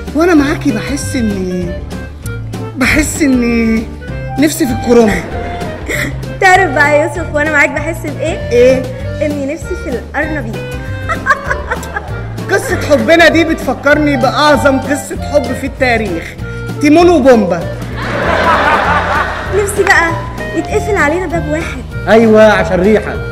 وانا معاكي بحس اني بحس اني نفسي في الكرومه تعرف بقى يا يوسف وانا معاك بحس بايه ايه اني نفسي في الارنبيط قصة حبنا دي بتفكرني بأعظم قصة حب في التاريخ تيمون وبومبا نفسي بقى يتقفل علينا باب واحد ايوه عشان ريحه